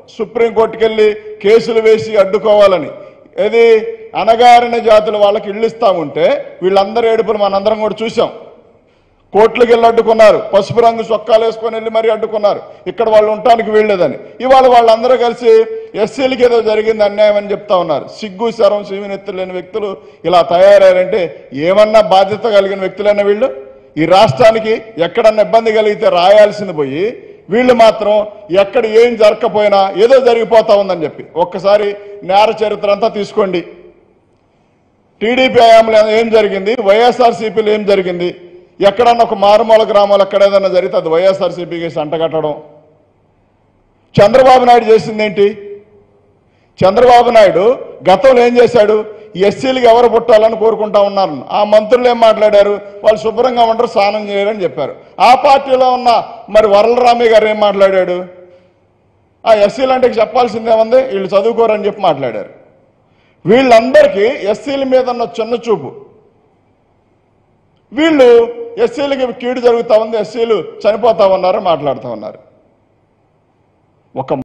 సుప్రీంకోర్టుకి వెళ్ళి కేసులు వేసి అడ్డుకోవాలని ఏది అనగారిన జాతుల వాళ్ళకి ఇళ్ళు ఇస్తా ఉంటే వీళ్ళందరూ ఏడుపులు మనందరం కూడా చూసాం కోట్లకి వెళ్ళి అడ్డుకున్నారు పసుపు రంగు చొక్కాలు వేసుకొని వెళ్ళి మరీ అడ్డుకున్నారు ఇక్కడ వాళ్ళు ఉండటానికి వీల్లేదని ఇవాళ వాళ్ళందరూ కలిసి ఎస్సీలకి ఏదో జరిగింది అన్యాయం అని చెప్తా ఉన్నారు సిగ్గు శరం శివునెత్తులు లేని వ్యక్తులు ఇలా తయారయ్యారంటే ఏమన్నా బాధ్యత కలిగిన వ్యక్తులైన వీళ్ళు ఈ రాష్ట్రానికి ఎక్కడన్నా ఇబ్బంది కలిగితే రాయాల్సింది పోయి వీళ్ళు మాత్రం ఎక్కడ ఏం జరగకపోయినా ఏదో జరిగిపోతా ఉందని చెప్పి ఒక్కసారి నేర చరిత్ర అంతా తీసుకోండి టీడీపీ హయాంలో ఏం జరిగింది వైఎస్ఆర్సీపీలో ఏం జరిగింది ఎక్కడన్నా ఒక మారుమూల గ్రామాలు ఎక్కడ ఏదన్నా జరిగితే అది వైఎస్ఆర్సీపీకి అంటగట్టడం చంద్రబాబు నాయుడు చేసింది ఏంటి చంద్రబాబు నాయుడు గతంలో ఏం చేశాడు ఎస్సీలకు ఎవరు పుట్టాలని కోరుకుంటా ఉన్నారు ఆ మంత్రులు ఏం మాట్లాడారు వాళ్ళు శుభ్రంగా ఉంటారు స్నానం చేయరని చెప్పారు ఆ పార్టీలో ఉన్న మరి వరలరామయ్య గారు ఏం మాట్లాడాడు ఆ ఎస్సీలు అంటే చెప్పాల్సిందేముంది వీళ్ళు చదువుకోరని చెప్పి మాట్లాడారు వీళ్ళందరికీ ఎస్సీల మీద ఉన్న చిన్న చూపు వీళ్ళు ఎస్సీలకి కీడు జరుగుతా ఉంది ఎస్సీలు చనిపోతా ఉన్నారు మాట్లాడుతూ ఉన్నారు ఒక